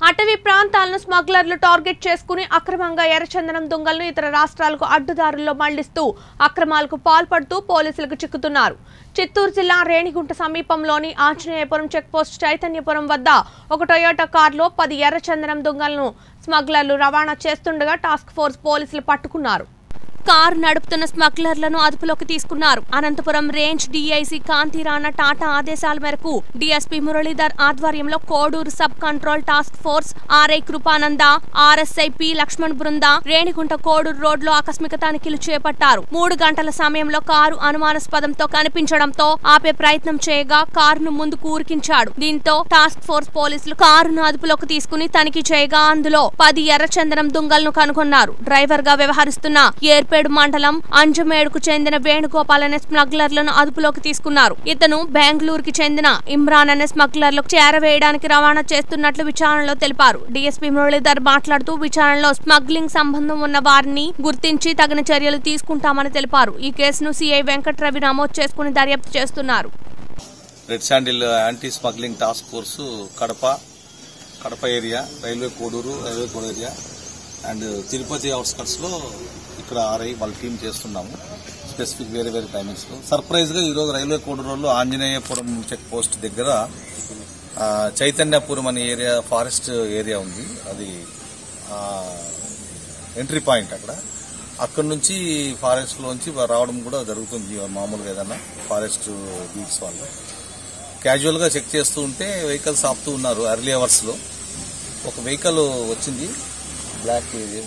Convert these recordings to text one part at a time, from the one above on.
అటవీ ప్రాంతాలను స్మగ్లర్లు టార్గెట్ చేసుకుని అక్రమంగా ఎర్రచందనం దొంగలను ఇతర రాష్ట్రాలకు అడ్డుదారుల్లో మళ్లిస్తూ అక్రమాలకు పాల్పడుతూ పోలీసులకు చిక్కుతున్నారు చిత్తూరు జిల్లా రేణిగుంట సమీపంలోని ఆంజనేయపురం చెక్పోస్ట్ చైతన్యపురం వద్ద ఒక టొయోటా కారులో పది ఎర్రచందనం దొంగలను స్మగ్లర్లు రవాణా చేస్తుండగా టాస్క్ ఫోర్స్ పోలీసులు పట్టుకున్నారు కారు నడుపుతున్న స్మగ్లర్లను అదుపులోకి తీసుకున్నారు అనంతపురం రేంజ్ డీఐసీ కాంతిరాణ టాటా ఆదేశాల మేరకు డీఎస్పీ మురళీధర్ ఆధ్వర్యంలో Koduru sub control task force RI Kripananda RSI P Lakshman బృంద రేణిగుంట కోడూరు రోడ్లో ఆకస్మిక తనిఖీలు చేపట్టారు మూడు గంటల సమయంలో కారు అనుమానాస్పదంతో కనిపించడంతో ఆపే ప్రయత్నం చేయగా కారును ముందుకు ఊరికించాడు దీంతో టాస్క్ ఫోర్స్ పోలీసులు కారును అదుపులోకి తీసుకుని తనిఖీ చేయగా అందులో పది ఎర్రచందనం దుంగలను కనుగొన్నారు డ్రైవర్ గా వ్యవహరిస్తున్న ఏర్పేడు మండలం అంజమేడుకు చెందిన వేణుగోపాల్ అనే స్మగ్లర్లను అదుపులోకి తీసుకున్నారు ఇతను బెంగళూరుకి చెందిన ఇమ్రాన్ అనే స్మగ్లర్లకు చేరవేయడానికి రవాణా చేస్తున్నట్లు విచారణలో తెలిపారు డీఎస్పీ మురళీధర్ మాట్లాడుతూ విచారణలో స్మగ్లింగ్ సంబంధం ఉన్న వారిని గుర్తించి తగిన చర్యలు తీసుకుంటామని తెలిపారు ఈ కేసును సీఐ వెంకట్రవి నమోదు చేసుకుని దర్యాప్తు చేస్తున్నారు red sandal anti smuggling task force Kadapa Kadapa area railway Koduru railway Koduru area and Tirupati outskirts లో ఇక్కడ ఆర్ఐ వాళ్ళ టీం చేస్తున్నాము స్పెసిఫిక్ వేరే వేరే టైమింగ్స్ లో సర్ప్రైజ్ గా ఈరోజు రైల్వే కోడూరులో ఆంజనేయపురం చెక్ పోస్ట్ దగ్గర ఆ, చైతన్యపురం అనే ఏరియా ఫారెస్ట్ ఏరియా ఉంది అది ఆ, ఎంట్రీ పాయింట్ అక్కడ అక్కడ నుంచి ఫారెస్ట్ లోంచి రావడం కూడా జరుగుతుంది మామూలుగా ఏదన్నా ఫారెస్ట్ బీట్స్ వాళ్ళు క్యాజువల్ గా చెక్ చేస్తూ ఉంటే వెహికల్స్ ఆపుతూ ఉన్నారు ఎర్లీ అవర్స్ లో ఒక వెహికల్ వచ్చింది బ్లాక్ ఇది.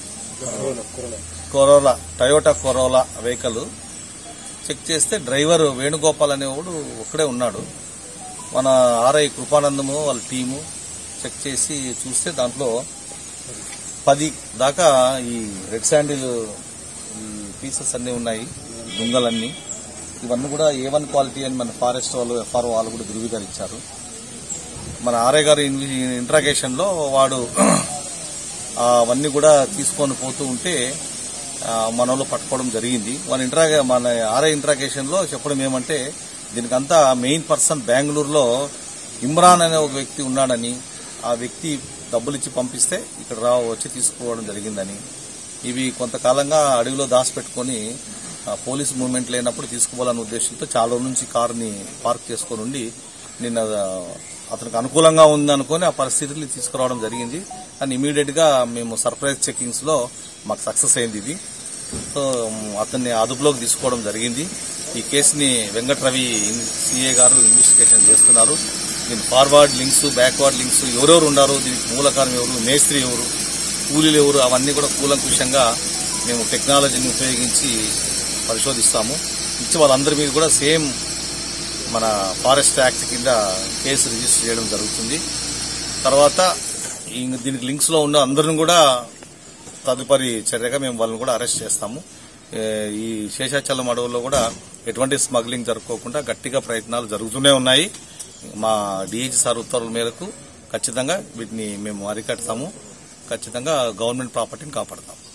Corolla Toyota Corolla vehicle check చేస్తే డ్రైవర్ వేణుగోపాల్ అనేవాడు ఒక్కడే ఉన్నాడు మన ఆర్ఐ కృపానందము వాళ్ళ టీము చెక్ చేసి చూస్తే దాంట్లో పది దాకా ఈ రెడ్ శాండిల్ ఈ పీసెస్ అన్ని ఉన్నాయి దుంగలన్నీ ఇవన్నీ కూడా ఏ వన్ క్వాలిటీ అని మన ఫారెస్ట్ వాళ్ళు ఎఫ్ఆర్ఓ వాళ్ళు కూడా ధృవీకరించారు మన ఆర్ఐ గారి ఇంట్రాగేషన్ లో వాడు ఆ, అవన్నీ కూడా తీసుకొని పోతూ ఉంటే ఆ, మన వాళ్ళు పట్టుకోవడం జరిగింది మన ఇంట్రాగే మన ఆర్ఐ ఇంట్రాగేషన్ లో చెప్పడం ఏమంటే దీనికంతా మెయిన్ పర్సన్ బెంగళూరులో ఇమ్రాన్ అనే ఒక వ్యక్తి ఉన్నాడని ఆ వ్యక్తి డబ్బులు ఇచ్చి పంపిస్తే ఇక్కడ రా వచ్చి తీసుకోవడం జరిగిందని ఇవి కొంతకాలంగా అడవిలో దాచిపెట్టుకొని ఆ, పోలీస్ మూవ్మెంట్ లేనప్పుడు తీసుకోవాలనే ఉద్దేశంతో చాలా రోజుల నుంచి కారుని పార్క్ చేసుకొని ఉండి నిన్న ఆ, అతనికి అనుకూలంగా ఉంది అనుకుని ఆ పరిస్థితులు తీసుకురావడం జరిగింది అండ్ ఇమీడియట్ గా మేము సర్ప్రైజ్ చెకింగ్స్ లో మాకు సక్సెస్ అయింది ఇది సో మ్, అతన్ని అదుపులోకి తీసుకోవడం జరిగింది ఈ కేసుని వెంకట్రవి సిఏ గారు ఇన్వెస్టిగేషన్ చేస్తున్నారు దీని ఫార్వర్డ్ లింక్స్ బ్యాక్వర్డ్ లింక్స్ ఎవరెవరు ఉన్నారు దీనికి మూలకారం ఎవరు మేస్త్రి ఎవరు కూలీలు ఎవరు అవన్నీ కూడా కూలంకుషంగా మేము టెక్నాలజీని ఉపయోగించి పరిశోధిస్తాము ఇచ్చి వాళ్ళందరి మీద కూడా సేమ్ మన ఫారెస్ట్ యాక్ట్ కింద కేసు రిజిస్టర్ చేయడం జరుగుతుంది తర్వాత ఈ- దీనికి లింక్స్ లో ఉన్న అందరిని కూడా తదుపరి చర్యగా మేము వాళ్ళని కూడా అరెస్ట్ చేస్తాము ఏ, ఈ శేషాచలం అడవుల్లో కూడా ఎటువంటి స్మగ్లింగ్ జరుపుకోకుండా గట్టిగా ప్రయత్నాలు జరుగుతూనే ఉన్నాయి మా డిఐజీ సార్ ఉత్తర్వుల మేరకు ఖచ్చితంగా వీటిని మేము అరికడతాము ఖచ్చితంగా గవర్నమెంట్ ప్రాపర్టీని కాపాడతాము